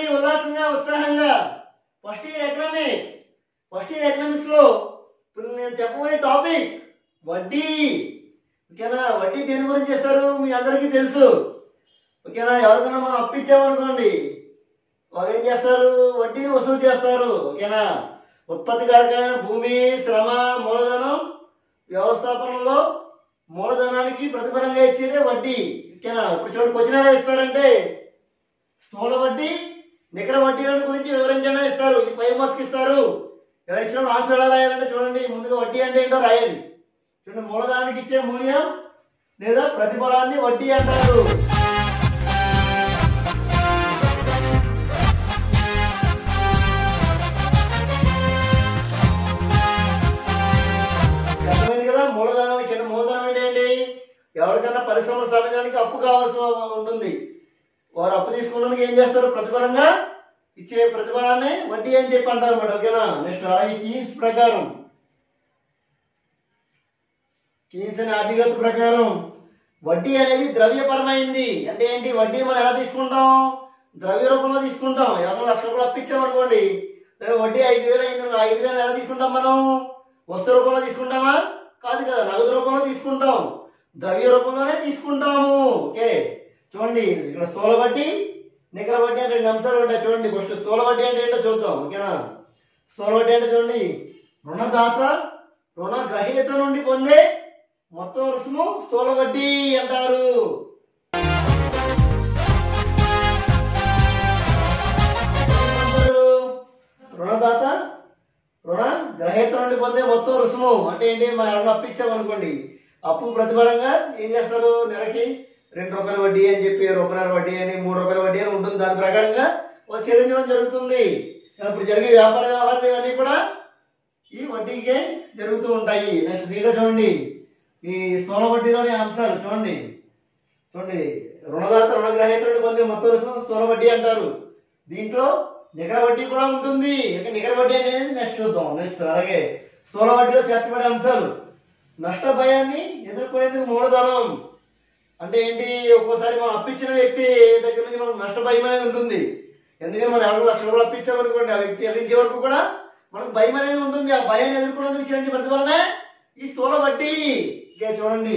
ఉల్లాసంగా ఉత్సాహంగా first year economics first year economics లో ఇప్పుడు నేను చెప్పబోయే టాపిక్ వడ్డీ ఓకేనా వడ్డీ దేని గురించి చేస్తారు మీ అందరికీ తెలుసు ఓకేనా ఎవరికైనా మనం అప్పు ఇచ్చామనుకోండి వాళ్ళు ఏం చేస్తారు వడ్డీని వసూలు చేస్తారు ఓకేనా ఉత్పత్తికారకమైన భూమి శ్రమ మూలధనం వ్యవస్థాపనలో మూలధనానికి ప్రతిఫలంగా ఇచ్చేదే వడ్డీ ఓకేనా ఇప్పుడు చూడండి క్వశ్చన్ ఎలా ఇస్తారంటే స్థూల వడ్డీ నికర వడ్డీల గురించి వివరించండి ఇస్తారు ఈ ఫైవ్ మార్క్స్ ఇస్తారు ఎలా ఇచ్చిన ఆన్సర్ ఎలా రాయాలంటే చూడండి ముందుగా వడ్డీ అంటే ఏంటో రాయాలి చూడండి మూలధనానికి ఇచ్చే మూల్యం లేదా ప్రతిఫలాన్ని వడ్డీ అంటారు అర్థమైంది కదా మూలధనానికి అంటే మూలధనం అంటే ఏంటి ఎవరికైనా పరిశ్రమ స్థాపించడానికి అప్పు కావాల్సి ఉంటుంది వారు అప్పు తీసుకున్నందుకు ఏం చేస్తారు ప్రతిఫలంగా ఇచ్చే ప్రతిఫలాన్ని వడ్డీ అని చెప్పి అంటారు అన్నమాట ఓకేనా నెక్స్ట్ అలాగే కీన్స్ ప్రకారం కీన్స్ అనే ఆర్థికత ప్రకారం వడ్డీ అనేది ద్రవ్యపరమైంది అంటే ఏంటి వడ్డీ మనం ఎలా తీసుకుంటాం ద్రవ్య రూపంలో తీసుకుంటాం ఎవరైనా లక్ష రూపాయలు అప్పించాం అనుకోండి దాని వడ్డీ ఐదు వేలు అయింది అనుకో, ఐదు వేలు ఎలా తీసుకుంటాం మనం వస్తు రూపంలో తీసుకుంటామా కాదు కదా నగదు రూపంలో తీసుకుంటాం ద్రవ్య రూపంలోనే తీసుకుంటాము ఓకే చూడండి ఇక్కడ స్థూల వడ్డీ నికర వడ్డీ అని రెండు అంశాలు ఉంటాయి చూడండి ఫస్ట్ స్థూల వడ్డీ అంటే ఏంటో చూద్దాం ఓకేనా స్థూల వడ్డీ అంటే చూడండి రుణదాత రుణ గ్రహీత నుండి పొందే మొత్తం రుసుము స్థూల వడ్డీ అంటారు రుణదాత రుణ గ్రహీత నుండి పొందే మొత్తం రుసుము అంటే ఏంటి మనం ఎవరైనా అప్పు ఇచ్చామనుకోండి అప్పు ప్రతిఫలంగా ఏం చేస్తారు నెలకి రెండు రూపాయల వడ్డీ అని చెప్పి రూపాయల వడ్డీ అని మూడు రూపాయల వడ్డీ అని ఉంటుంది దాని ప్రకారంగా వాళ్ళు చెల్లించడం జరుగుతుంది ఇప్పుడు జరిగే వ్యాపార వ్యవహారాలు ఇవన్నీ కూడా ఈ వడ్డీకే జరుగుతూ ఉంటాయి నెక్స్ట్ దీంట్లో చూడండి ఈ స్థూల వడ్డీలోని అంశాలు చూడండి చూడండి రుణదాత రుణగ్రహీత నుండి పొందే మొత్తం రుసుము స్థూల వడ్డీ అంటారు దీంట్లో నికర వడ్డీ కూడా ఉంటుంది ఇంకా నికర వడ్డీ అనేది నెక్స్ట్ చూద్దాం నెక్స్ట్ అలాగే స్థూల వడ్డీలో చేర్చబడే అంశాలు నష్ట భయాన్ని ఎదుర్కొనేందుకు మూలధనం అంటే ఏంటి ఒక్కోసారి మనం అప్పించిన వ్యక్తి దగ్గర నుంచి మనకు నష్ట భయం అనేది ఉంటుంది ఎందుకని మనం ఎవరు లక్ష రూపాయలు అప్పించామనుకోండి ఆ వ్యక్తి చెల్లించే వరకు కూడా మనకు భయం అనేది ఉంటుంది ఆ భయాన్ని ఎదుర్కొనేందుకు చెల్లించే ప్రతిఫలమే ఈ స్థూల వడ్డీ ఇక చూడండి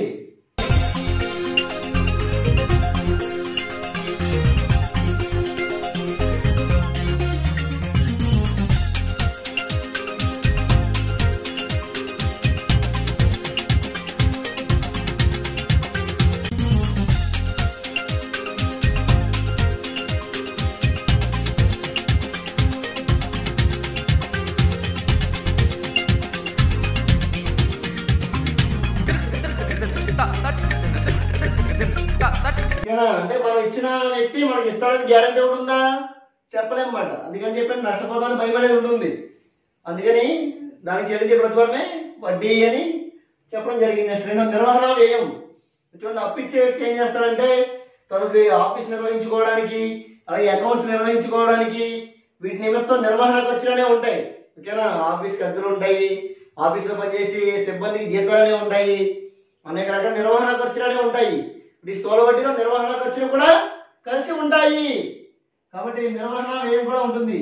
ఓకేనా అంటే మనం ఇచ్చిన వ్యక్తి మనకి ఇస్తాడని గ్యారంటీ ఉంటుందా చెప్పలేమన్నమాట అందుకని చెప్పి నష్టపోతానికి భయం అనేది ఉంటుంది అందుకని దానికి చెల్లించే ప్రతిఫలమే వడ్డీ అని చెప్పడం జరిగింది నెక్స్ట్ రెండో నిర్వహణ వ్యయం చూడండి అప్పు ఇచ్చే వ్యక్తి ఏం చేస్తాడంటే తనకి ఆఫీస్ నిర్వహించుకోవడానికి అలాగే అకౌంట్స్ నిర్వహించుకోవడానికి వీటి నిమిత్తం నిర్వహణ ఖర్చులనే ఉంటాయి ఓకేనా ఆఫీస్ ఖర్చులు ఉంటాయి ఆఫీస్లో పనిచేసి సిబ్బందికి జీతాలనే ఉంటాయి అనేక రకాల నిర్వహణ ఖర్చులనే ఉంటాయి ఈ స్థూల వడ్డీలో నిర్వహణ ఖర్చులు కూడా కలిసి ఉంటాయి కాబట్టి నిర్వహణ వ్యయం కూడా ఉంటుంది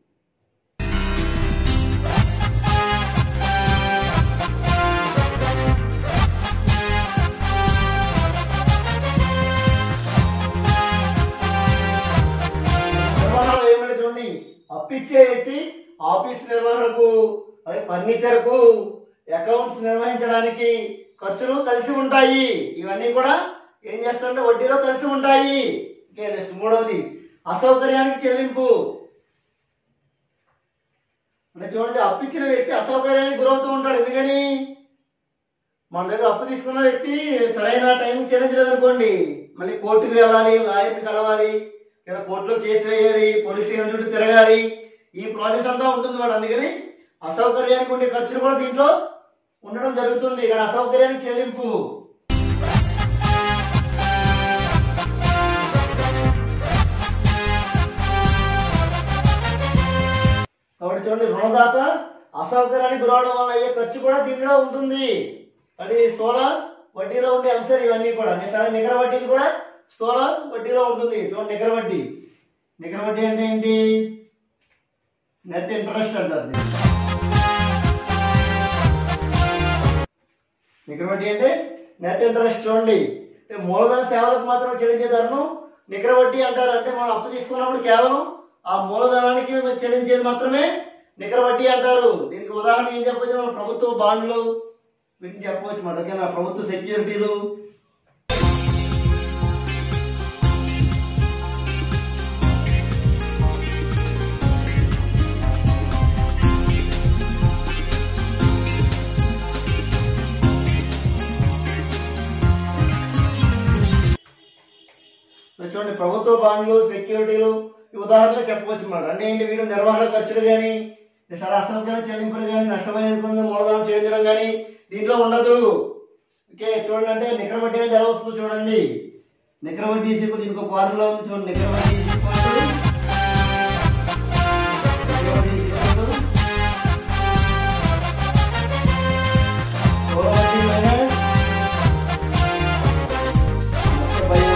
నిర్వహణ వ్యయం అంటే చూడండి అప్పిచ్చే వ్యక్తి ఆఫీస్ నిర్వహణకు అలాగే ఫర్నిచర్కు అకౌంట్స్ నిర్వహించడానికి ఖర్చులు కలిసి ఉంటాయి ఇవన్నీ కూడా ఏం చేస్తారంటే వడ్డీలో కలిసి ఉంటాయి ఓకే నెక్స్ట్ మూడవది అసౌకర్యానికి చెల్లింపు అంటే చూడండి అప్పు ఇచ్చిన వ్యక్తి అసౌకర్యానికి గురవుతూ ఉంటాడు ఎందుకని మన దగ్గర అప్పు తీసుకున్న వ్యక్తి సరైన టైం చెల్లించలేదు అనుకోండి మళ్ళీ కోర్టుకు వెళ్ళాలి లాయర్ని కలవాలి లేదా కోర్టులో కేసు వేయాలి పోలీస్ స్టేషన్ చుట్టూ తిరగాలి ఈ ప్రాసెస్ అంతా ఉంటుంది మేడం అందుకని అసౌకర్యానికి ఉండే ఖర్చులు కూడా దీంట్లో ఉండడం జరుగుతుంది ఇక్కడ అసౌకర్యానికి చెల్లింపు కాబట్టి చూడండి రుణదాత అసౌకర్యానికి గురవడం వల్ల అయ్యే ఖర్చు కూడా దీంట్లో ఉంటుంది అది స్థూల వడ్డీలో ఉండే అంశాలు ఇవన్నీ కూడా నెక్స్ట్ అలాగే నికర వడ్డీది కూడా స్థూల వడ్డీలో ఉంటుంది చూడండి నికర వడ్డీ నికర వడ్డీ అంటే ఏంటి నెట్ ఇంట్రెస్ట్ అంటారు దీన్ని. నికర వడ్డీ అంటే నెట్ ఇంట్రెస్ట్ చూడండి అంటే మూలధన సేవలకు మాత్రం చెల్లించే ధరను నికర వడ్డీ అంటారు అంటే మనం అప్పు తీసుకున్నప్పుడు కేవలం ఆ మూలధనానికి మనం చెల్లించేది మాత్రమే నికర వడ్డీ అంటారు దీనికి ఉదాహరణ ఏం చెప్పవచ్చు మన ప్రభుత్వ బాండ్లు వీటిని చెప్పవచ్చు మాట ఓకేనా ప్రభుత్వ సెక్యూరిటీలు మరి చూడండి ప్రభుత్వ బాండ్లు సెక్యూరిటీలు ఈ ఉదాహరణగా చెప్పవచ్చు అన్నమాట అంటే ఏంటి వీడు నిర్వహణ ఖర్చులు కానీ చాలా అసౌకర్య చెల్లింపులు కానీ నష్టమైన మూలధనం చెల్లించడం కానీ దీంట్లో ఉండదు ఓకే చూడండి అంటే నికర వడ్డీ అనేది ఎలా వస్తుందో చూడండి నికర వడ్డీ ఈక్వల్ దీనికి ఒక ఫార్ములా ఉంది చూడండి నికర వడ్డీ ఈక్వల్ టు- నికర వడ్డీ ఈక్వల్ టు మూల వడ్డీ మైనస్ మొత్తం భయం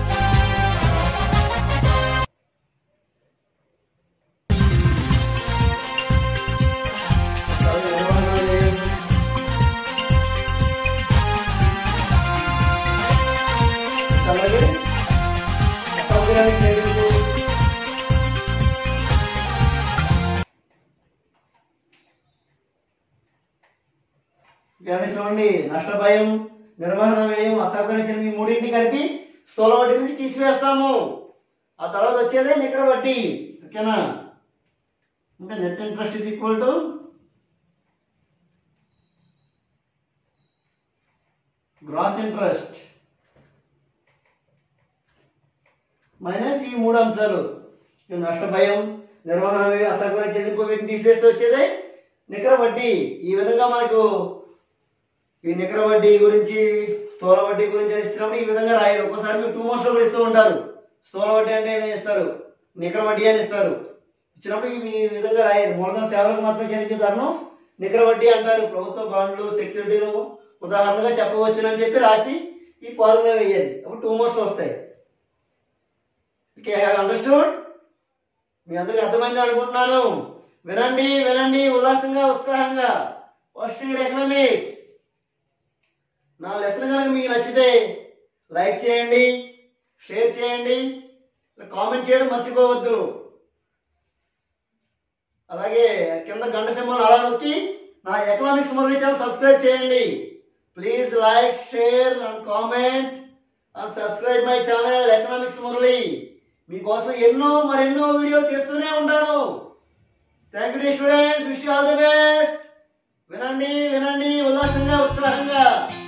అలాగే సౌకర్యానికి చెల్లింపు కానీ చూడండి నష్ట భయం నిర్వహణ వ్యయం అసౌకర్యం చెల్లింపు ఈ మూడింటిని కలిపి స్థూల వడ్డీ నుంచి తీసివేస్తాము ఆ తర్వాత వచ్చేదే నికర వడ్డీ ఓకేనా అంటే net interest is equal to gross interest minus ఈ మూడు అంశాలు ఈ నష్ట భయం నిర్వహణ వ్యయం, అసౌకర్య చెల్లింపు వీటిని తీసేస్తే వచ్చేదే నికర వడ్డీ ఈ విధంగా మనకు ఈ నికర వడ్డీ గురించి స్థూల వడ్డీ గురించి ఇస్తున్నప్పుడు ఈ విధంగా రాయరు ఒక్కోసారి మీరు టూ మోస్ట్ లో కూడా ఇస్తూ ఉంటారు స్థూల వడ్డీ అంటే ఏమి ఇస్తారు నికర వడ్డీ అని ఇస్తారు ఇచ్చినప్పుడు ఈ ఈ విధంగా రాయరు మూలధన సేవలకు మాత్రం చెల్లించే ధరను నికర వడ్డీ అంటారు ప్రభుత్వ బాండ్లు సెక్యూరిటీలు ఉదాహరణగా చెప్పవచ్చునని చెప్పి రాసి ఈ ఫార్ములా వేయాలి అప్పుడు టూ మోస్ట్ వస్తాయి ఓకే హ్యావ్ అండర్స్టూడ్ మీ అందరికి అర్థమైంది అనుకుంటున్నాను వినండి వినండి ఉల్లాసంగా ఉత్సాహంగా ఫస్ట్ ఇయర్ ఎకనామిక్స్ నా లెసన్ కనుక మీకు నచ్చితే లైక్ చేయండి షేర్ చేయండి కామెంట్ చేయడం మర్చిపోవద్దు అలాగే కింద గంట సింబల్ అలా నొక్కి నా ఎకనామిక్స్ మురళి ఛానల్ సబ్స్క్రైబ్ చేయండి please like share and comment and subscribe my channel economics Murali మీకోసం ఎన్నో మరెన్నో వీడియోలు చేస్తూనే ఉంటాను thank you students wish all the best వినండి వినండి ఉల్లాసంగా ఉత్సాహంగా